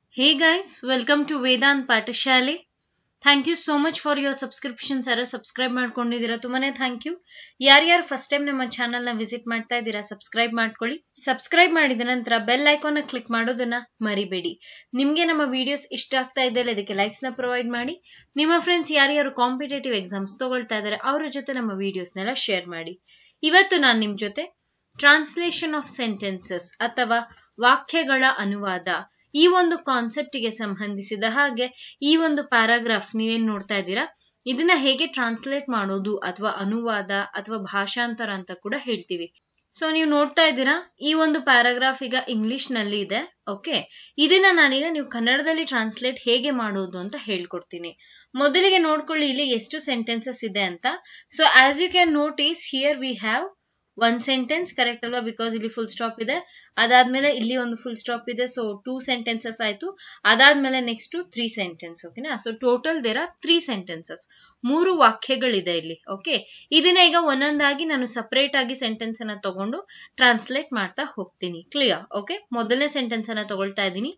Hey guys, welcome to Vedant Pathashale thank you so much for your subscriptions ಯಾರು subscribe ಮಾಡ್ಕೊಂಡಿದ್ದೀರಾ ತುಂಬಾನೇ thank you ಯಾರ್ಯಾರು first time ನಮ್ಮ channel ನ ವಿಸಿಟ್ ಮಾಡ್ತಾ ಇದ್ದೀರಾ ಸಬ್ಸ್ಕ್ರೈಬ್ ಮಾಡ್ಕೊಳ್ಳಿ ಸಬ್ಸ್ಕ್ರೈಬ್ ಮಾಡಿದ ನಂತರ ಬೆಲ್ ಐಕಾನ್ ಕ್ಲಿಕ್ ಮಾಡೋದನ್ನ ಮರಿಬೇಡಿ ನಿಮ್ಗೆ ನಮ್ಮ ವಿಡಿಯೋಸ್ ಇಷ್ಟ ಆಗ್ತಾ ಇದ್ದಲ್ಲಿ ಅದಕ್ಕೆ ಲೈಕ್ಸ್ ನ ಪ್ರೊವೈಡ್ ಮಾಡಿ ನಿಮ್ಮ ಫ್ರೆಂಡ್ಸ್ ಯಾರ್ಯಾರು ಕಾಂಪಿಟೇಟಿವ್ ಎಕ್ಸಾಮ್ಸ್ ತಗೊಳ್ತಾ ಇದ್ದಾರೆ ಅವರ ಜೊತೆ ನಮ್ಮ ವಿಡಿಯೋಸ್ನೆಲ್ಲ ಶೇರ್ ಮಾಡಿ ಇವತ್ತು ನಾನು ನಿಮ್ ಜೊತೆ ಟ್ರಾನ್ಸ್ಲೇಷನ್ ಆಫ್ ಸೆಂಟೆನ್ಸಸ್ ಅಥವಾ ವಾಕ್ಯಗಳ ಅನುವಾದ ಈ ಒಂದು ಕಾನ್ಸೆಪ್ಟ್ ಗೆ ಸಂಬಂಧಿಸಿದ ಹಾಗೆ ಈ ಒಂದು ಪ್ಯಾರಾಗ್ರಾಫ್ ನೀವೇನ್ ನೋಡ್ತಾ ಇದ್ದೀರಾ ಇದನ್ನ ಹೇಗೆ ಟ್ರಾನ್ಸ್ಲೇಟ್ ಮಾಡೋದು ಅಥವಾ ಅನುವಾದ ಅಥವಾ ಭಾಷಾಂತರ ಅಂತ ಕೂಡ ಹೇಳ್ತೀವಿ ಸೊ ನೀವು ನೋಡ್ತಾ ಇದ್ದೀರಾ ಈ ಒಂದು ಪ್ಯಾರಾಗ್ರಾಫ್ ಈಗ ಇಂಗ್ಲಿಷ್ ನಲ್ಲಿ ಇದೆ ಓಕೆ ಇದನ್ನ ನಾನೀಗ ನೀವು ಕನ್ನಡದಲ್ಲಿ ಟ್ರಾನ್ಸ್ಲೇಟ್ ಹೇಗೆ ಮಾಡೋದು ಅಂತ ಹೇಳ್ಕೊಡ್ತೀನಿ ಮೊದಲಿಗೆ ನೋಡ್ಕೊಳ್ಳಿ ಇಲ್ಲಿ ಎಷ್ಟು ಸೆಂಟೆನ್ಸಸ್ ಇದೆ ಅಂತ so as you can notice here we have one sentence correct ಅಲ್ವಾ ಬಿಕಾಸ್ ಇಲ್ಲಿ ಫುಲ್ ಸ್ಟಾಪ್ ಇದೆ ಅದಾದ್ಮೇಲೆ ಇಲ್ಲಿ ಒಂದು ಫುಲ್ ಸ್ಟಾಪ್ ಇದೆ ಸೊ ಟೂ ಸೆಂಟೆನ್ಸಸ್ ಆಯ್ತು ಅದಾದ್ಮೇಲೆ ನೆಕ್ಸ್ಟ್ ತ್ರೀ ಸೆಂಟೆನ್ಸ್ ಓಕೆನಾ so total there are three sentences ಮೂರು ವಾಕ್ಯಗಳಿದೆ ಇಲ್ಲಿ ಓಕೆ ಇದನ್ನ ಈಗ ಒಂದೊಂದಾಗಿ ನಾನು ಸಪರೇಟ್ ಆಗಿ ಸೆಂಟೆನ್ಸ್ ಅನ್ನ ತಗೊಂಡು ಟ್ರಾನ್ಸ್ಲೇಟ್ ಮಾಡ್ತಾ ಹೋಗ್ತೀನಿ ಕ್ಲಿಯರ್ ಓಕೆ ಮೊದಲನೇ ಸೆಂಟೆನ್ಸ್ ಅನ್ನ ತಗೊಳ್ತಾ ಇದ್ದೀನಿ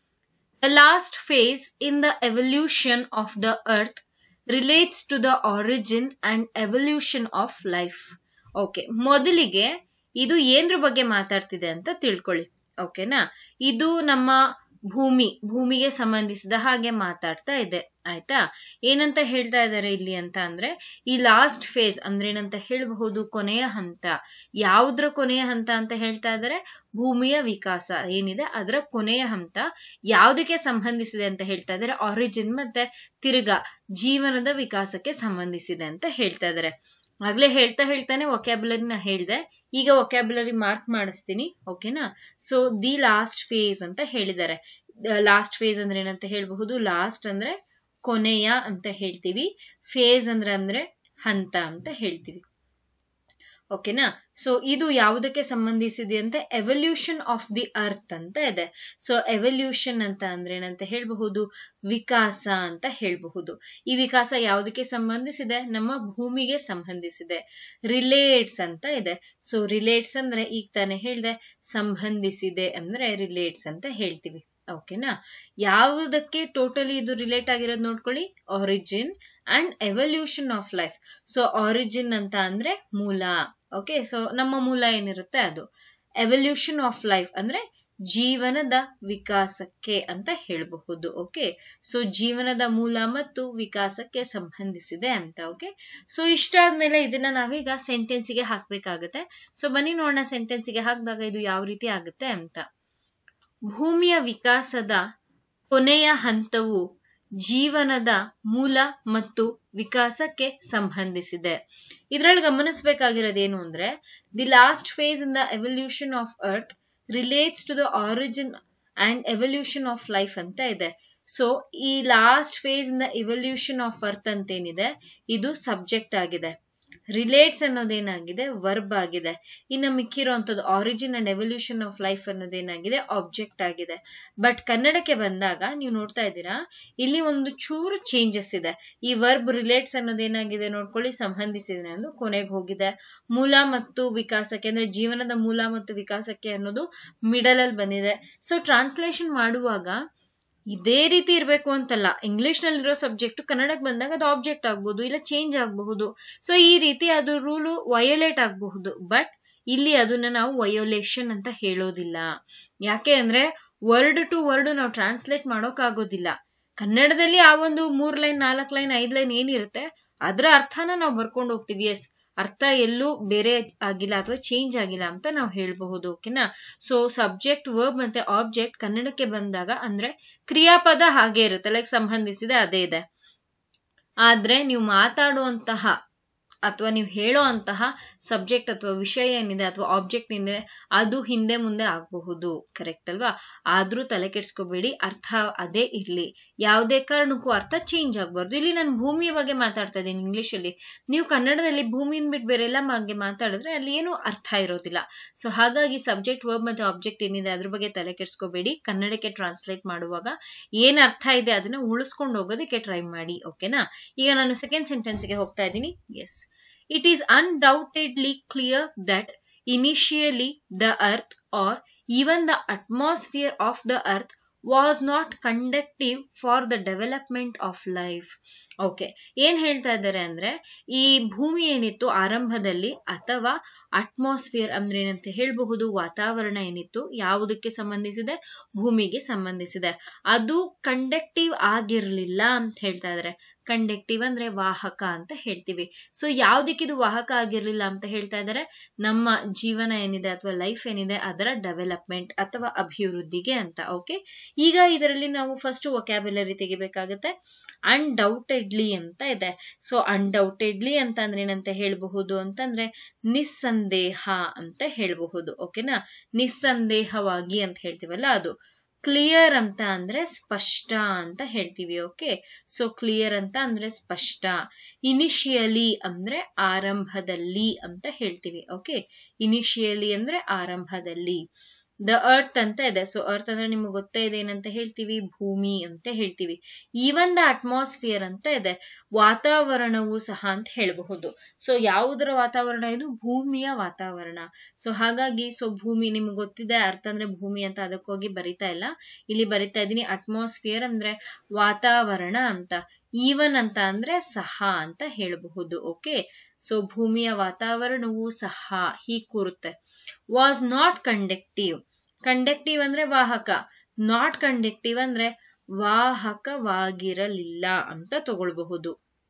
the last phase in the evolution of the earth relates to the origin and evolution of life okay ಮೊದಲಿಗೆ ಇದು ಏನ್ರ ಬಗ್ಗೆ ಮಾತಾಡ್ತಿದೆ ಅಂತ ತಿಳ್ಕೊಳ್ಳಿ ಓಕೆನಾ ಇದು ನಮ್ಮ ಭೂಮಿ ಭೂಮಿಗೆ ಸಂಬಂಧಿಸಿದ ಹಾಗೆ ಮಾತಾಡ್ತಾ ಇದೆ ಆಯ್ತಾ ಏನಂತ ಹೇಳ್ತಾ ಇದ್ದಾರೆ ಇಲ್ಲಿ ಅಂತ ಅಂದ್ರೆ ಈ ಲಾಸ್ಟ್ ಫೇಸ್ ಅಂದ್ರೆ ಏನಂತ ಹೇಳಬಹುದು ಕೊನೆಯ ಹಂತ ಯಾವುದ್ರ ಕೊನೆಯ ಹಂತ ಅಂತ ಹೇಳ್ತಾ ಇದ್ದಾರೆ ಭೂಮಿಯ ವಿಕಾಸ ಏನಿದೆ ಅದರ ಕೊನೆಯ ಹಂತ ಯಾವುದಕ್ಕೆ ಸಂಬಂಧಿಸಿದೆ ಅಂತ ಹೇಳ್ತಾ ಇದ್ದಾರೆ ಆರಿಜಿನ್ ಮತ್ತೆ ತಿರ್ಗಾ ಜೀವನದ ವಿಕಾಸಕ್ಕೆ ಸಂಬಂಧಿಸಿದೆ ಅಂತ ಹೇಳ್ತಾ ಇದ್ದಾರೆ ಆಗ್ಲೇ ಹೇಳ್ತಾ ಹೇಳ್ತಾನೆ ಒಕ್ಯಾಬುಲರಿನ ಹೇಳ್ದೆ ಈಗ ಒಕ್ಯಾಬುಲರಿ ಮಾರ್ಕ್ ಮಾಡಿಸ್ತೀನಿ ಓಕೆನಾ ಸೊ ದಿ ಲಾಸ್ಟ್ ಫೇಸ್ ಅಂತ ಹೇಳಿದ್ದಾರೆ ಲಾಸ್ಟ್ ಫೇಸ್ ಅಂದ್ರೆ ಏನಂತ ಹೇಳಬಹುದು ಲಾಸ್ಟ್ ಅಂದ್ರೆ ಕೊನೆಯ ಅಂತ ಹೇಳ್ತೀವಿ ಫೇಸ್ ಅಂದ್ರೆ ಅಂದ್ರೆ ಹಂತ ಅಂತ ಹೇಳ್ತೀವಿ ಓಕೆನಾ ಸೊ ಇದು ಯಾವುದಕ್ಕೆ ಸಂಬಂಧಿಸಿದೆ ಅಂತ ಎವಲ್ಯೂಷನ್ ಆಫ್ ದಿ ಅರ್ತ್ ಅಂತ ಇದೆ ಸೊ ಎವಲ್ಯೂಷನ್ ಅಂತ ಅಂದ್ರೆ ಏನಂತ ಹೇಳಬಹುದು ವಿಕಾಸ ಅಂತ ಹೇಳಬಹುದು ಈ ವಿಕಾಸ ಯಾವುದಕ್ಕೆ ಸಂಬಂಧಿಸಿದೆ ನಮ್ಮ ಭೂಮಿಗೆ ಸಂಬಂಧಿಸಿದೆ ರಿಲೇಟ್ಸ್ ಅಂತ ಇದೆ ಸೊ ರಿಲೇಟ್ಸ್ ಅಂದ್ರೆ ಈಗ ತಾನೇ ಹೇಳ್ದೆ ಸಂಬಂಧಿಸಿದೆ ಅಂದ್ರೆ ರಿಲೇಟ್ಸ್ ಅಂತ ಹೇಳ್ತೀವಿ ಓಕೆನಾ ಯಾವುದಕ್ಕೆ ಟೋಟಲಿ ಇದು ರಿಲೇಟ್ ಆಗಿರೋದು ನೋಡ್ಕೊಳ್ಳಿ origin and evolution of life so origin ಅಂತ ಅಂದ್ರೆ ಮೂಲ ಓಕೆ ಸೊ ನಮ್ಮ ಮೂಲ ಏನಿರುತ್ತೆ ಅದು ಎವಲ್ಯೂಷನ್ ಆಫ್ ಲೈಫ್ ಅಂದ್ರೆ ಜೀವನದ ವಿಕಾಸಕ್ಕೆ ಅಂತ ಹೇಳಬಹುದು ಓಕೆ ಸೊ ಜೀವನದ ಮೂಲ ಮತ್ತು ವಿಕಾಸಕ್ಕೆ ಸಂಬಂಧಿಸಿದೆ ಅಂತ ಓಕೆ ಸೊ ಇಷ್ಟಾದ್ಮೇಲೆ ಇದನ್ನ ನಾವೀಗ ಸೆಂಟೆನ್ಸಿಗೆ ಹಾಕ್ಬೇಕಾಗತ್ತೆ ಸೊ ಬನ್ನಿ ನೋಡೋಣ ಸೆಂಟೆನ್ಸಿಗೆ ಹಾಕಿದಾಗ ಇದು ಯಾವ ರೀತಿ ಆಗುತ್ತೆ ಅಂತ ಭೂಮಿಯ ವಿಕಾಸದ ಕೊನೆಯ ಹಂತವು ಜೀವನದ ಮೂಲ ಮತ್ತು ವಿಕಾಸಕ್ಕೆ ಸಂಬಂಧಿಸಿದೆ ಇದ್ರಲ್ಲಿ ಗಮನಿಸಬೇಕಾಗಿರೋದೇನು ಅಂದ್ರೆ the last phase in the evolution of earth relates to the origin and evolution of life ಅಂತ ಇದೆ ಸೊ ಈ last phase in the evolution of earth ಅಂತ ಏನಿದೆ ಇದು ಸಬ್ಜೆಕ್ಟ್ ಆಗಿದೆ ರಿಲೇಟ್ಸ್ ಅನ್ನೋದೇನಾಗಿದೆ ವರ್ಬ್ ಆಗಿದೆ ಇನ್ನು ಮಿಕ್ಕಿರುವಂತದ್ದು origin and evolution of life ಅನ್ನೋದೇನಾಗಿದೆ ಆಬ್ಜೆಕ್ಟ್ ಆಗಿದೆ ಬಟ್ ಕನ್ನಡಕ್ಕೆ ಬಂದಾಗ ನೀವು ನೋಡ್ತಾ ಇದ್ದೀರಾ ಇಲ್ಲಿ ಒಂದು ಚೂರು ಚೇಂಜಸ್ ಇದೆ ಈ ವರ್ಬ್ ರಿಲೇಟ್ಸ್ ಅನ್ನೋದೇನಾಗಿದೆ ನೋಡ್ಕೊಳ್ಳಿ ಸಂಬಂಧಿಸಿದೆ ಅನ್ನೋದು ಕೊನೆಗೆ ಹೋಗಿದೆ ಮೂಲ ಮತ್ತು ವಿಕಾಸಕ್ಕೆ ಅಂದ್ರೆ ಜೀವನದ ಮೂಲ ಮತ್ತು ವಿಕಾಸಕ್ಕೆ ಅನ್ನೋದು ಮಿಡಲ್ ಅಲ್ಲಿ ಬಂದಿದೆ ಸೊ ಟ್ರಾನ್ಸ್ಲೇಷನ್ ಮಾಡುವಾಗ ಇದೇ ರೀತಿ ಇರಬೇಕು ಅಂತಲ್ಲ ಇಂಗ್ಲಿಷ್ ನಲ್ಲಿರೋ ಸಬ್ಜೆಕ್ಟ್ ಕನ್ನಡಕ್ಕೆ ಬಂದಾಗ ಅದು ಆಬ್ಜೆಕ್ಟ್ ಆಗಬಹುದು ಇಲ್ಲ ಚೇಂಜ್ ಆಗಬಹುದು ಸೊ ಈ ರೀತಿ ಅದು ರೂಲು ವಯೋಲೇಟ್ ಆಗಬಹುದು ಬಟ್ ಇಲ್ಲಿ ಅದನ್ನ ನಾವು ವಯೋಲೇಷನ್ ಅಂತ ಹೇಳೋದಿಲ್ಲ ಯಾಕೆ ಅಂದ್ರೆ ವರ್ಡ್ ಟು ವರ್ಡ್ ನಾವು ಟ್ರಾನ್ಸ್ಲೇಟ್ ಮಾಡೋಕ್ ಆಗೋದಿಲ್ಲ ಕನ್ನಡದಲ್ಲಿ ಆ ಒಂದು ಮೂರ್ ಲೈನ್ ನಾಲ್ಕ್ ಲೈನ್ ಐದ್ ಲೈನ್ ಏನಿರುತ್ತೆ ಅದರ ಅರ್ಥನ ನಾವು ಬರ್ಕೊಂಡು ಹೋಗ್ತೀವಿ ಎಸ್ ಅರ್ಥ ಎಲ್ಲೂ ಬೇರೆ ಆಗಿಲ್ಲ ಅಥವಾ ಚೇಂಜ್ ಆಗಿಲ್ಲ ಅಂತ ನಾವು ಹೇಳಬಹುದು ಓಕೆನಾ ಸೊ ಸಬ್ಜೆಕ್ಟ್ ವರ್ಬ್ ಮತ್ತೆ ಆಬ್ಜೆಕ್ಟ್ ಕನ್ನಡಕ್ಕೆ ಬಂದಾಗ ಅಂದ್ರೆ ಕ್ರಿಯಾಪದ ಹಾಗೆ ಇರುತ್ತೆ ಲೈಕ್ ಸಂಬಂಧಿಸಿದೆ ಅದೇ ಇದೆ ಆದ್ರೆ ನೀವು ಮಾತಾಡುವಂತಹ ಅಥವಾ ನೀವು ಹೇಳೋ ಅಂತಹ ಸಬ್ಜೆಕ್ಟ್ ಅಥವಾ ವಿಷಯ ಏನಿದೆ ಅಥವಾ ಆಬ್ಜೆಕ್ಟ್ ಏನಿದೆ ಅದು ಹಿಂದೆ ಮುಂದೆ ಆಗಬಹುದು ಕರೆಕ್ಟ್ ಅಲ್ವಾ ಆದ್ರೂ ತಲೆ ಕೆಡ್ಸ್ಕೋಬೇಡಿ ಅರ್ಥ ಅದೇ ಇರ್ಲಿ ಯಾವುದೇ ಕಾರಣಕ್ಕೂ ಅರ್ಥ ಚೇಂಜ್ ಆಗ್ಬಾರ್ದು ಇಲ್ಲಿ ನಾನು ಭೂಮಿಯ ಬಗ್ಗೆ ಮಾತಾಡ್ತಾ ಇದ್ದೀನಿ ಇಂಗ್ಲಿಷ್ ಅಲ್ಲಿ ನೀವು ಕನ್ನಡದಲ್ಲಿ ಭೂಮಿನ ಬಿಟ್ಟು ಬೇರೆ ಎಲ್ಲ ಬಗ್ಗೆ ಮಾತಾಡಿದ್ರೆ ಅಲ್ಲಿ ಏನು ಅರ್ಥ ಇರೋದಿಲ್ಲ ಸೊ ಹಾಗಾಗಿ ಸಬ್ಜೆಕ್ಟ್ ವರ್ಬ್ ಮತ್ತೆ ಆಬ್ಜೆಕ್ಟ್ ಏನಿದೆ ಅದ್ರ ಬಗ್ಗೆ ತಲೆ ಕೆಡ್ಸ್ಕೋಬೇಡಿ ಕನ್ನಡಕ್ಕೆ ಟ್ರಾನ್ಸ್ಲೇಟ್ ಮಾಡುವಾಗ ಏನ್ ಅರ್ಥ ಇದೆ ಅದನ್ನ ಉಳಿಸ್ಕೊಂಡು ಹೋಗೋದಕ್ಕೆ ಟ್ರೈ ಮಾಡಿ ಓಕೆನಾ ಈಗ ನಾನು ಸೆಕೆಂಡ್ ಸೆಂಟೆನ್ಸ್ಗೆ ಹೋಗ್ತಾ ಇದ್ದೀನಿ as it is undoubtedly clear that initially the earth or even the atmosphere of the earth was not conductive for the development of life okay ಏನ್ ಹೇಳ್ತಾ ಇದ್ದಾರೆ ಅಂದ್ರೆ ಈ ಭೂಮಿ ಏನಿತ್ತು ಆರಂಭದಲ್ಲಿ ಅಥವಾ ಅಟ್ಮಾಸ್ಫಿಯರ್ ಅಂದ್ರೆ ಏನಂತ ಹೇಳಬಹುದು ವಾತಾವರಣ ಏನಿತ್ತು ಯಾವುದಕ್ಕೆ ಸಂಬಂಧಿಸಿದೆ ಭೂಮಿಗೆ ಸಂಬಂಧಿಸಿದೆ ಅದು ಕಂಡಕ್ಟಿವ್ ಆಗಿರ್ಲಿಲ್ಲ ಅಂತ ಹೇಳ್ತಾ ಇದ್ದಾರೆ ಕಂಡಕ್ಟಿವ್ ಅಂದ್ರೆ ವಾಹಕ ಅಂತ ಹೇಳ್ತೀವಿ ಸೊ ಯಾವ್ದಕ್ಕಿದು ವಾಹಕ ಆಗಿರ್ಲಿಲ್ಲ ಅಂತ ಹೇಳ್ತಾ ಇದ್ದಾರೆ ನಮ್ಮ ಜೀವನ ಏನಿದೆ ಅಥವಾ ಲೈಫ್ ಏನಿದೆ ಅದರ ಡೆವಲಪ್ಮೆಂಟ್ ಅಥವಾ ಅಭಿವೃದ್ಧಿಗೆ ಅಂತ ಓಕೆ ಈಗ ಇದರಲ್ಲಿ ನಾವು ಫಸ್ಟ್ ವೊಕ್ಯಾಬ್ಯುಲರಿ ತೆಗಿಬೇಕಾಗುತ್ತೆ ಅನ್ಡೌಟೆಡ್ಲಿ ಅಂತ ಇದೆ ಸೊ ಅನ್ಡೌಟೆಡ್ಲಿ ಅಂತ ಅಂದ್ರೆ ಏನಂತ ಹೇಳಬಹುದು ಅಂತಂದ್ರೆ ನಿಸ್ಸಂದೇಹ ಅಂತ ಹೇಳಬಹುದು ಓಕೆನಾ ನಿಸ್ಸಂದೇಹವಾಗಿ ಅಂತ ಹೇಳ್ತೀವಲ್ಲ ಅದು ಕ್ಲಿಯರ್ ಅಂತ ಅಂದ್ರೆ ಸ್ಪಷ್ಟ ಅಂತ ಹೇಳ್ತೀವಿ ಓಕೆ ಸೊ ಕ್ಲಿಯರ್ ಅಂತ ಅಂದ್ರೆ ಸ್ಪಷ್ಟ ಇನಿಷಿಯಲಿ ಅಂದ್ರೆ ಆರಂಭದಲ್ಲಿ ಅಂತ ಹೇಳ್ತೀವಿ ಓಕೆ ಇನಿಷಿಯಲಿ ಅಂದ್ರೆ ಆರಂಭದಲ್ಲಿ ದ ಅರ್ತ್ ಅಂತ ಇದೆ ಸೊ ಅರ್ತ್ ಅಂದ್ರೆ ನಿಮ್ಗೆ ಗೊತ್ತೇ ಇದೆ ಏನಂತ ಹೇಳ್ತೀವಿ ಭೂಮಿ ಅಂತ ಹೇಳ್ತೀವಿ ಈವನ್ ದ ಅಟ್ಮಾಸ್ಫಿಯರ್ ಅಂತ ಇದೆ ವಾತಾವರಣವು ಸಹ ಅಂತ ಹೇಳಬಹುದು ಸೊ ಯಾವುದರ ವಾತಾವರಣ ಇದು ಭೂಮಿಯ ವಾತಾವರಣ ಸೊ ಹಾಗಾಗಿ ಸೊ ಭೂಮಿ ನಿಮ್ಗೆ ಗೊತ್ತಿದೆ ಅರ್ಥ ಅಂದ್ರೆ ಭೂಮಿ ಅಂತ ಅದಕ್ಕೋಗಿ ಬರಿತಾ ಇಲ್ಲ ಇಲ್ಲಿ ಬರಿತಾ ಇದ್ದೀನಿ ಅಟ್ಮಾಸ್ಫಿಯರ್ ಅಂದ್ರೆ ವಾತಾವರಣ ಅಂತ ಈವನ್ ಅಂತ ಅಂದ್ರೆ ಸಹ ಅಂತ ಹೇಳಬಹುದು ಓಕೆ ಸೊ ಭೂಮಿಯ ವಾತಾವರಣವು ಸಹ ಹೀಗೆ ಕೂರುತ್ತೆ ವಾಸ್ ನಾಟ್ ಕಂಡಕ್ಟಿವ್ ಕಂಡಕ್ಟಿವ್ ಅಂದ್ರೆ ವಾಹಕ ನಾಟ್ ಕಂಡಕ್ಟಿವ್ ಅಂದ್ರೆ ವಾಹಕವಾಗಿರಲಿಲ್ಲ ಅಂತ ತಗೊಳ್ಬಹುದು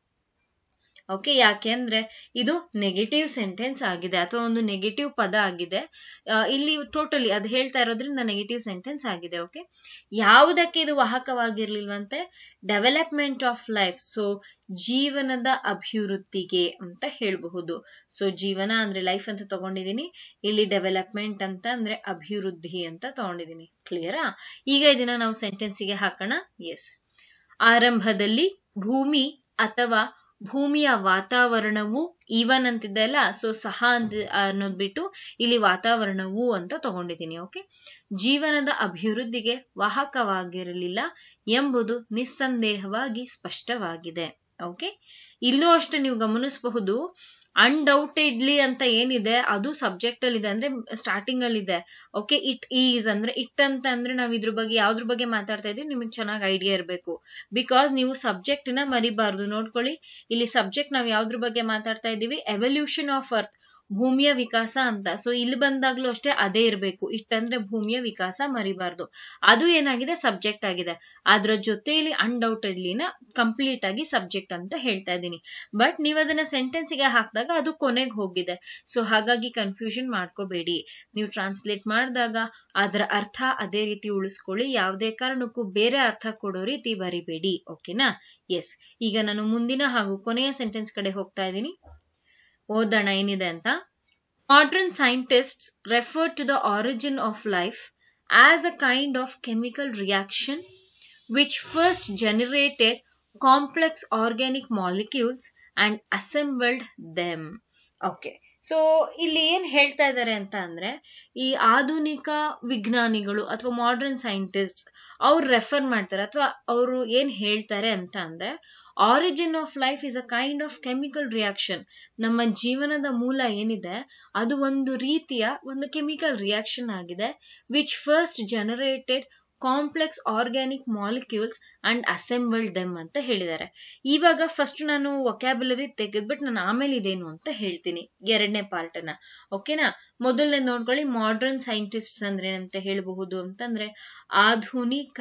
ಓಕೆ ಯಾಕೆ ಅಂದ್ರೆ ಇದು ನೆಗೆಟಿವ್ ಸೆಂಟೆನ್ಸ್ ಆಗಿದೆ ಅಥವಾ ಒಂದು ನೆಗೆಟಿವ್ ಪದ ಆಗಿದೆ ಇಲ್ಲಿ ಟೋಟಲಿ ಅದು ಹೇಳ್ತಾ ಇರೋದ್ರಿಂದ ನೆಗೆಟಿವ್ ಸೆಂಟೆನ್ಸ್ ಆಗಿದೆ ಓಕೆ ಯಾವುದಕ್ಕೆ ಇದು ವಾಹಕವಾಗಿರ್ಲಿಲ್ವಂತೆ ಡೆವಲಪ್ಮೆಂಟ್ ಆಫ್ ಲೈಫ್ ಸೊ ಜೀವನದ ಅಭಿವೃದ್ಧಿಗೆ ಅಂತ ಹೇಳಬಹುದು ಸೊ ಜೀವನ ಅಂದ್ರೆ ಲೈಫ್ ಅಂತ ತಗೊಂಡಿದೀನಿ ಇಲ್ಲಿ ಡೆವಲಪ್ಮೆಂಟ್ ಅಂತ ಅಂದ್ರೆ ಅಭಿವೃದ್ಧಿ ಅಂತ ತಗೊಂಡಿದೀನಿ ಕ್ಲಿಯರಾ ಈಗ ಇದನ್ನ ನಾವು ಸೆಂಟೆನ್ಸಿಗೆ ಹಾಕೋಣ ಎಸ್ ಆರಂಭದಲ್ಲಿ ಭೂಮಿ ಅಥವಾ ಭೂಮಿಯ ವಾತಾವರಣವು ಈವನ್ ಅಂತಿದೆ ಅಲ್ಲ ಸೊ ಸಹ ಅಂತ ಅನ್ನೋದ್ ಬಿಟ್ಟು ಇಲ್ಲಿ ವಾತಾವರಣವು ಅಂತ ತಗೊಂಡಿದ್ದೀನಿ ಓಕೆ ಜೀವನದ ಅಭಿವೃದ್ಧಿಗೆ ವಾಹಕವಾಗಿರಲಿಲ್ಲ ಎಂಬುದು ನಿಸ್ಸಂದೇಹವಾಗಿ ಸ್ಪಷ್ಟವಾಗಿದೆ ಓಕೆ ಇಲ್ಲೂ ಅಷ್ಟೇ ನೀವು ಗಮನಿಸಬಹುದು ಅನ್ಡೌಟೆಡ್ಲಿ ಅಂತ ಏನಿದೆ ಅದು ಸಬ್ಜೆಕ್ಟ್ ಅಲ್ಲಿ ಇದೆ ಅಂದ್ರೆ ಸ್ಟಾರ್ಟಿಂಗ್ ಅಲ್ಲಿ ಇದೆ ಓಕೆ ಇಟ್ ಈಸ್ ಅಂದ್ರೆ ಇಟ್ ಅಂತ ಅಂದ್ರೆ ನಾವ್ ಇದ್ರ ಬಗ್ಗೆ ಯಾವ್ದ್ರ ಬಗ್ಗೆ ಮಾತಾಡ್ತಾ ಇದೀವಿ ನಿಮಗೆ ಚೆನ್ನಾಗಿ ಐಡಿಯಾ ಇರಬೇಕು ಬಿಕಾಸ್ ನೀವು ಸಬ್ಜೆಕ್ಟ್ ನ ಮರಿಬಾರ್ದು ನೋಡ್ಕೊಳ್ಳಿ ಇಲ್ಲಿ ಸಬ್ಜೆಕ್ಟ್ ನಾವ್ ಯಾವ್ದ್ರ ಬಗ್ಗೆ ಮಾತಾಡ್ತಾ ಇದೀವಿ ಎವಲ್ಯೂಷನ್ ಆಫ್ ಅರ್ತ್ ಭೂಮಿಯ ವಿಕಾಸ ಅಂತ ಸೊ ಇಲ್ಲಿ ಬಂದಾಗ್ಲೂ ಅಷ್ಟೇ ಅದೇ ಇರಬೇಕು ಇಟ್ಟಂದ್ರೆ ಭೂಮಿಯ ವಿಕಾಸ ಮರಿಬಾರ್ದು ಅದು ಏನಾಗಿದೆ ಸಬ್ಜೆಕ್ಟ್ ಆಗಿದೆ ಅದ್ರ ಜೊತೆಯಲ್ಲಿ ಅನ್ಡೌಟೆಡ್ಲಿನ ಕಂಪ್ಲೀಟ್ ಆಗಿ ಸಬ್ಜೆಕ್ಟ್ ಅಂತ ಹೇಳ್ತಾ ಇದ್ದೀನಿ ಬಟ್ ನೀವು ಅದನ್ನ ಸೆಂಟೆನ್ಸ್ಗೆ ಹಾಕಿದಾಗ ಅದು ಕೊನೆಗೆ ಹೋಗಿದೆ ಸೊ ಹಾಗಾಗಿ ಕನ್ಫ್ಯೂಷನ್ ಮಾಡ್ಕೋಬೇಡಿ ನೀವು ಟ್ರಾನ್ಸ್ಲೇಟ್ ಮಾಡಿದಾಗ ಅದರ ಅರ್ಥ ಅದೇ ರೀತಿ ಉಳಿಸ್ಕೊಳ್ಳಿ ಯಾವುದೇ ಕಾರಣಕ್ಕೂ ಬೇರೆ ಅರ್ಥ ಕೊಡೋ ರೀತಿ ಬರಿಬೇಡಿ ಓಕೆನಾ ಎಸ್ ಈಗ ನಾನು ಮುಂದಿನ ಹಾಗೂ ಕೊನೆಯ ಸೆಂಟೆನ್ಸ್ ಕಡೆ ಹೋಗ್ತಾ ಇದ್ದೀನಿ ಓದೋಣ ಏನಿದೆ ಅಂತ modern scientists refer to the origin of life as a kind of chemical reaction which first generated complex organic molecules and assembled them okay so ಇಲ್ಲಿ ಏನ್ ಹೇಳ್ತಾ ಇದ್ದಾರೆ ಅಂತ ಅಂದ್ರೆ ಈ ಆಧುನಿಕ ವಿಜ್ಞಾನಿಗಳು ಅಥವಾ ಮಾಡರ್ನ್ ಸೈಂಟಿಸ್ಟ್ ಅವ್ರು ರೆಫರ್ ಮಾಡ್ತಾರೆ ಅಥವಾ ಅವರು ಏನ್ ಹೇಳ್ತಾರೆ ಅಂತ ಅಂದ್ರೆ origin of life is a kind of chemical reaction ನಮ್ಮ ಜೀವನದ ಮೂಲ ಏನಿದೆ ಅದು ಒಂದು ರೀತಿಯ ಒಂದು ಕೆಮಿಕಲ್ ರಿಯಾಕ್ಷನ್ ಆಗಿದೆ which first generated complex organic molecules and assembled them ಅಂತ ಹೇಳಿದ್ದಾರೆ ಇವಾಗ ಫಸ್ಟ್ ನಾನು ವೊಕ್ಯಾಬುಲರಿ ತೆಗೆದ್ಬಿಟ್ಟು ನಾನು ಆಮೇಲೆ ಇದೇನು ಅಂತ ಹೇಳ್ತೀನಿ ಎರಡನೇ ಪಾರ್ಟ್ ನ ಓಕೆನಾ ಮೊದಲನೇ ನೋಡ್ಕೊಳ್ಳಿ ಮಾಡರ್ನ್ ಸೈಂಟಿಸ್ಟ್ ಅಂದ್ರೆ ಏನಂತ ಹೇಳಬಹುದು ಅಂತಂದ್ರೆ ಆಧುನಿಕ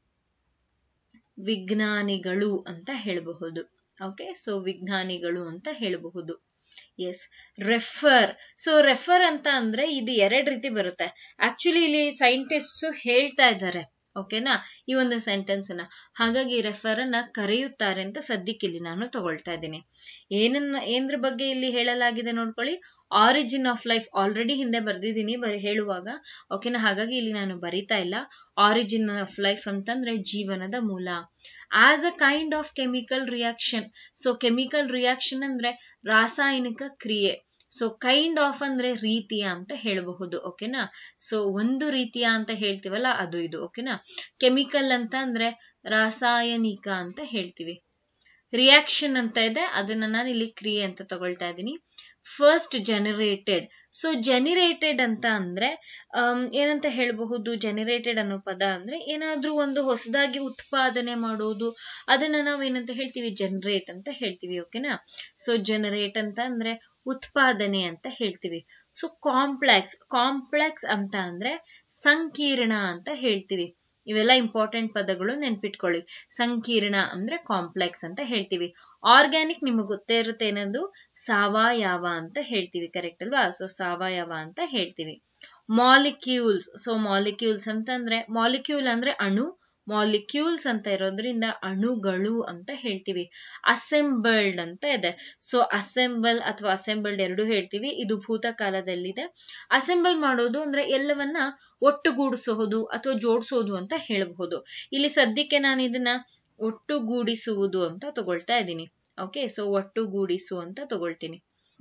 ವಿಜ್ಞಾನಿಗಳು ಅಂತ ಹೇಳಬಹುದು ಓಕೆ ಸೊ ವಿಜ್ಞಾನಿಗಳು ಅಂತ ಹೇಳಬಹುದು ಎಸ್ ರೆಫರ್ ಸೊ ರೆಫರ್ ಅಂತ ಅಂದ್ರೆ ಇದು ಎರಡ್ ರೀತಿ ಬರುತ್ತೆ ಆಕ್ಚುಲಿ ಇಲ್ಲಿ ಸೈಂಟಿಸ್ಟ್ ಹೇಳ್ತಾ ಇದ್ದಾರೆ ಓಕೆನಾ ಈ ಒಂದು ಸೆಂಟೆನ್ಸ್ ನ ಹಾಗಾಗಿ ರೆಫರ್ ಅನ್ನ ಕರೆಯುತ್ತಾರೆ ಅಂತ ಸದ್ಯಕ್ಕೆ ಇಲ್ಲಿ ನಾನು ತಗೊಳ್ತಾ ಇದ್ದೀನಿ ಏನನ್ನ ಏನ್ರ ಬಗ್ಗೆ ಇಲ್ಲಿ ಹೇಳಲಾಗಿದೆ ನೋಡ್ಕೊಳ್ಳಿ ಆರಿಜಿನ್ ಆಫ್ ಲೈಫ್ ಆಲ್ರೆಡಿ ಹಿಂದೆ ಬರ್ದಿದ್ದೀನಿ ಬರೀ ಹೇಳುವಾಗ ಓಕೆನಾ ಹಾಗಾಗಿ ಇಲ್ಲಿ ನಾನು ಬರಿತಾ ಇಲ್ಲ ಆರಿಜಿನ್ ಆಫ್ ಲೈಫ್ ಅಂತಂದ್ರೆ ಜೀವನದ ಮೂಲ as a kind of chemical reaction so chemical reaction ಅಂದ್ರೆ ರಾಸಾಯನಿಕ ಕ್ರಿಯೆ ಸೊ ಕೈಂಡ್ ಆಫ್ ಅಂದ್ರೆ ರೀತಿಯ ಅಂತ ಹೇಳಬಹುದು ಓಕೆನಾ ಸೊ ಒಂದು ರೀತಿಯ ಅಂತ ಹೇಳ್ತೀವಲ್ಲ ಅದು ಇದು ಓಕೆನಾ ಕೆಮಿಕಲ್ ಅಂತ ಅಂದ್ರೆ ರಾಸಾಯನಿಕ ಅಂತ ಹೇಳ್ತೀವಿ ರಿಯಾಕ್ಷನ್ ಅಂತ ಇದೆ ಅದನ್ನ ನಾನು ಇಲ್ಲಿ ಕ್ರಿಯೆ ಅಂತ ತಗೊಳ್ತಾ ಇದ್ದೀನಿ ಫಸ್ಟ್ ಜನರೇಟೆಡ್ ಸೊ ಜನರೇಟೆಡ್ ಅಂತ ಅಂದ್ರೆ ಆಮ್, ಏನಂತ ಹೇಳಬಹುದು ಜನರೇಟೆಡ್ ಅನ್ನೋ ಪದ ಅಂದ್ರೆ ಏನಾದ್ರೂ ಒಂದು ಹೊಸದಾಗಿ ಉತ್ಪಾದನೆ ಮಾಡೋದು ಅದನ್ನ ನಾವು ಏನಂತ ಹೇಳ್ತೀವಿ ಜನರೇಟ್ ಅಂತ ಹೇಳ್ತೀವಿ ಓಕೆನಾ ಸೊ ಜನರೇಟ್ ಅಂತ ಅಂದ್ರೆ ಉತ್ಪಾದನೆ ಅಂತ ಹೇಳ್ತೀವಿ ಸೊ ಕಾಂಪ್ಲೆಕ್ಸ್ ಕಾಂಪ್ಲೆಕ್ಸ್ ಅಂತ ಅಂದ್ರೆ ಸಂಕೀರ್ಣ ಅಂತ ಹೇಳ್ತೀವಿ ಇವೆಲ್ಲ ಇಂಪಾರ್ಟೆಂಟ್ ಪದಗಳು ನೆನ್ಪಿಟ್ಕೊಳ್ಳಿ ಸಂಕೀರ್ಣ ಅಂದ್ರೆ ಕಾಂಪ್ಲೆಕ್ಸ್ ಅಂತ ಹೇಳ್ತೀವಿ ಆರ್ಗ್ಯಾನಿಕ್ ನಿಮಗೆ ಗೊತ್ತೇ ಇರುತ್ತೆ ಏನದು ಸಾವಯವ ಅಂತ ಹೇಳ್ತೀವಿ ಕರೆಕ್ಟ್ ಅಲ್ವಾ ಸೊ ಸಾವಯವ ಅಂತ ಹೇಳ್ತೀವಿ ಮಾಲಿಕ್ಯೂಲ್ಸ್ ಸೊ ಮಾಲಿಕ್ಯೂಲ್ಸ್ ಅಂತಂದ್ರೆ ಮಾಲಿಕ್ಯೂಲ್ ಅಂದ್ರೆ ಅಣು ಮಾಲಿಕ್ಯೂಲ್ಸ್ ಅಂತ ಇರೋದ್ರಿಂದ ಅಣುಗಳು ಅಂತ ಹೇಳ್ತೀವಿ ಅಸೆಂಬಲ್ಡ್ ಅಂತ ಇದೆ ಸೊ ಅಸೆಂಬಲ್ ಅಥವಾ ಅಸೆಂಬಲ್ಡ್ ಎರಡು ಹೇಳ್ತೀವಿ ಇದು ಭೂತಕಾಲದಲ್ಲಿದೆ ಅಸೆಂಬಲ್ ಮಾಡೋದು ಅಂದ್ರೆ ಎಲ್ಲವನ್ನ ಒಟ್ಟುಗೂಡಿಸೋದು ಅಥವಾ ಜೋಡಿಸೋದು ಅಂತ ಹೇಳಬಹುದು ಇಲ್ಲಿ ಸದ್ಯಕ್ಕೆ ನಾನು ಇದನ್ನ ಒಟ್ಟುಗೂಡಿಸುವುದು ಅಂತ ತಗೊಳ್ತಾ ಇದ್ದೀನಿ ಓಕೆ ಸೊ ಒಟ್ಟುಗೂಡಿಸು ಅಂತ ತಗೊಳ್ತೀನಿ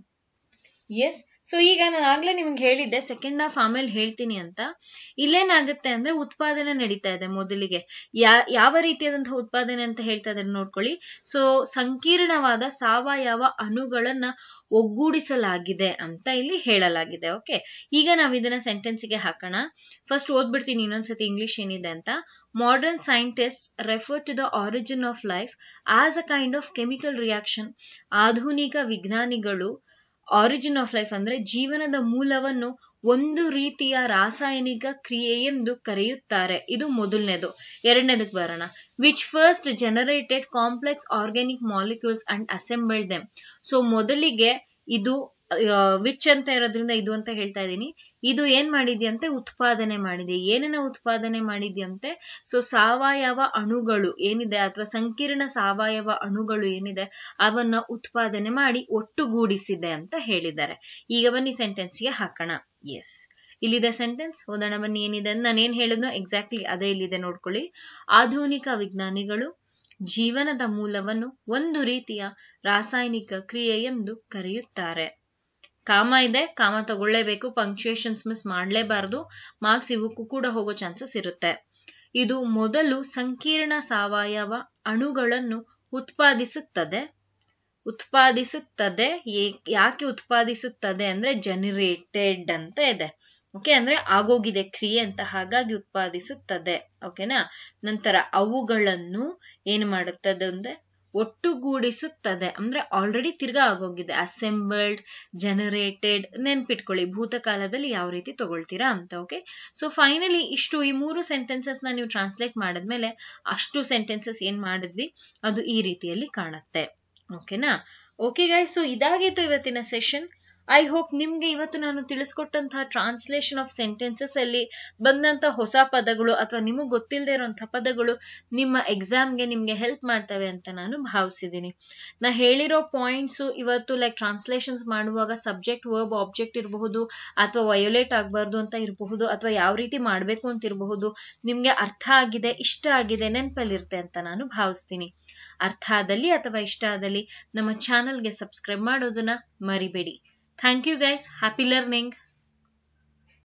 ಎಸ್ ಸೊ ಈಗ ನಾನು ಆಗ್ಲೇ ನಿಮ್ಗೆ ಹೇಳಿದ್ದೆ ಸೆಕೆಂಡ್ ಹಾಫ್ ಆಮೇಲೆ ಹೇಳ್ತೀನಿ ಅಂತ ಇಲ್ಲೇನಾಗುತ್ತೆ ಅಂದ್ರೆ ಉತ್ಪಾದನೆ ನಡೀತಾ ಇದೆ ಮೊದಲಿಗೆ ಯಾ ಯಾವ ರೀತಿಯಾದಂತಹ ಉತ್ಪಾದನೆ ಅಂತ ಹೇಳ್ತಾ ಇದ್ದಾರೆ ನೋಡ್ಕೊಳ್ಳಿ ಸೊ ಸಂಕೀರ್ಣವಾದ ಸಾವಯವ ಅಣುಗಳನ್ನ ಒಗ್ಗೂಡಿಸಲಾಗಿದೆ ಅಂತ ಇಲ್ಲಿ ಹೇಳಲಾಗಿದೆ ಓಕೆ ಈಗ ನಾವು ಇದನ್ನ ಸೆಂಟೆನ್ಸ್ಗೆ ಹಾಕೋಣ ಫಸ್ಟ್ ಓದ್ಬಿಡ್ತೀನಿ ಇನ್ನೊಂದ್ಸತಿ ಇಂಗ್ಲಿಷ್ ಏನಿದೆ ಅಂತ modern scientist refer to the origin of life as a kind of chemical reaction ಆಧುನಿಕ ವಿಜ್ಞಾನಿಗಳು ಆರಿಜಿನ್ ಆಫ್ ಲೈಫ್ ಅಂದ್ರೆ ಜೀವನದ ಮೂಲವನ್ನು ಒಂದು ರೀತಿಯ ರಾಸಾಯನಿಕ ಕ್ರಿಯೆ ಎಂದು ಕರೆಯುತ್ತಾರೆ ಇದು ಮೊದಲನೇದು ಎರಡನೇದಕ್ಕೆ ಬರೋಣ which first generated complex organic molecules and assembled them so ಮೊದಲಿಗೆ ಇದು ವಿಚ್ ಅಂತ ಇರೋದ್ರಿಂದ ಇದು ಅಂತ ಹೇಳ್ತಾ ಇದ್ದೀನಿ ಇದು ಏನ್ ಮಾಡಿದ್ಯಂತೆ ಉತ್ಪಾದನೆ ಮಾಡಿದೆ ಏನನ್ನ ಉತ್ಪಾದನೆ ಮಾಡಿದ್ಯಂತೆ ಸೊ ಸಾವಯವ ಅಣುಗಳು ಏನಿದೆ ಅಥವಾ ಸಂಕೀರ್ಣ ಸಾವಯವ ಅಣುಗಳು ಏನಿದೆ ಅವನ್ನ ಉತ್ಪಾದನೆ ಮಾಡಿ ಒಟ್ಟುಗೂಡಿಸಿದೆ ಅಂತ ಹೇಳಿದ್ದಾರೆ ಈಗ ಬನ್ನಿ ಸೆಂಟೆನ್ಸ್ಗೆ ಹಾಕೋಣ ಎಸ್ ಇಲ್ಲಿದೆ ಸೆಂಟೆನ್ಸ್ ಓದೋಣ ಬನ್ನಿ ಏನಿದೆ ನಾನು ಏನ್ ಹೇಳಿದ್ನೋ ಎಕ್ಸಾಕ್ಟ್ಲಿ ಅದೇ ಇಲ್ಲಿದೆ ನೋಡ್ಕೊಳ್ಳಿ ಆಧುನಿಕ ವಿಜ್ಞಾನಿಗಳು ಜೀವನದ ಮೂಲವನ್ನು ಒಂದು ರೀತಿಯ ರಾಸಾಯನಿಕ ಕ್ರಿಯೆ ಎಂದು ಕರೆಯುತ್ತಾರೆ ಕಾಮ ಇದೆ ಕಾಮ ತಗೊಳ್ಳೇಬೇಕು ಪಂಕ್ಚುಯೇಷನ್ಸ್ ಮಿಸ್ ಮಾಡಲೇಬಾರದು ಮಾರ್ಕ್ಸ್ ಇವಕ್ಕೂ ಕೂಡ ಹೋಗೋ ಚಾನ್ಸಸ್ ಇರುತ್ತೆ ಇದು ಮೊದಲು ಸಂಕೀರ್ಣ ಸಾವಯವ ಅಣುಗಳನ್ನು ಉತ್ಪಾದಿಸುತ್ತದೆ ಉತ್ಪಾದಿಸುತ್ತದೆ ಯಾಕೆ ಉತ್ಪಾದಿಸುತ್ತದೆ ಅಂದ್ರೆ ಜನರೇಟೆಡ್ ಅಂತ ಇದೆ ಓಕೆ ಅಂದ್ರೆ ಆಗೋಗಿದೆ ಕ್ರಿಯೆ ಅಂತ ಹಾಗಾಗಿ ಉತ್ಪಾದಿಸುತ್ತದೆ ಓಕೆನಾ ನಂತರ ಅವುಗಳನ್ನು ಏನ್ ಮಾಡುತ್ತದೆ ಅಂದ್ರೆ ಒಟ್ಟುಗೂಡಿಸುತ್ತದೆ ಅಂದ್ರೆ ಆಲ್ರೆಡಿ ತಿರ್ಗಾ ಆಗೋಗಿದೆ ಅಸೆಂಬಲ್ಡ್ ಜನರೇಟೆಡ್ ನೆನ್ಪಿಟ್ಕೊಳ್ಳಿ ಭೂತಕಾಲದಲ್ಲಿ ಯಾವ ರೀತಿ ತಗೊಳ್ತೀರಾ ಅಂತ ಓಕೆ ಸೊ ಫೈನಲಿ ಇಷ್ಟು ಈ ಮೂರು ಸೆಂಟೆನ್ಸಸ್ ನ ನೀವು ಟ್ರಾನ್ಸ್ಲೇಟ್ ಮಾಡಿದ್ಮೇಲೆ ಅಷ್ಟು ಸೆಂಟೆನ್ಸಸ್ ಏನ್ ಮಾಡಿದ್ವಿ ಅದು ಈ ರೀತಿಯಲ್ಲಿ ಕಾಣುತ್ತೆ ಓಕೆನಾ ಓಕೆ ಗೈಸ್ ಸೊ ಇದಾಗಿತ್ತು ಇವತ್ತಿನ ಸೆಷನ್ ಐ ಹೋಪ್ ನಿಮ್ಗೆ ಇವತ್ತು ನಾನು ತಿಳಿಸ್ಕೊಟ್ಟಂತಹ ಟ್ರಾನ್ಸ್ಲೇಷನ್ ಆಫ್ ಸೆಂಟೆನ್ಸಸ್ ಅಲ್ಲಿ ಬಂದಂತ ಹೊಸ ಪದಗಳು ಅಥವಾ ನಿಮಗೆ ಗೊತ್ತಿಲ್ಲದೆ ಇರುವಂತಹ ಪದಗಳು ನಿಮ್ಮ ಎಕ್ಸಾಮ್ಗೆ ನಿಮ್ಗೆ ಹೆಲ್ಪ್ ಮಾಡ್ತವೆ ಅಂತ ನಾನು ಭಾವಿಸಿದ್ದೀನಿ ನಾ ಹೇಳಿರೋ ಪಾಯಿಂಟ್ಸ್ ಇವತ್ತು ಲೈಕ್ ಟ್ರಾನ್ಸ್ಲೇಷನ್ಸ್ ಮಾಡುವಾಗ ಸಬ್ಜೆಕ್ಟ್ ವರ್ಬ್ ಆಬ್ಜೆಕ್ಟ್ ಇರಬಹುದು ಅಥವಾ ವಯೋಲೇಟ್ ಆಗಬಾರ್ದು ಅಂತ ಇರಬಹುದು ಅಥವಾ ಯಾವ ರೀತಿ ಮಾಡಬೇಕು ಅಂತ ಇರಬಹುದು ನಿಮ್ಗೆ ಅರ್ಥ ಆಗಿದೆ ಇಷ್ಟ ಆಗಿದೆ ನೆನಪಲ್ಲಿರುತ್ತೆ ಅಂತ ನಾನು ಭಾವಿಸ್ತೀನಿ ಅರ್ಥ ಆದಲ್ಲಿ ಅಥವಾ ಇಷ್ಟ ಆದಲ್ಲಿ ನಮ್ಮ ಚಾನಲ್ಗೆ ಸಬ್ಸ್ಕ್ರೈಬ್ ಮಾಡೋದನ್ನ ಮರಿಬೇಡಿ Thank you guys. Happy learning.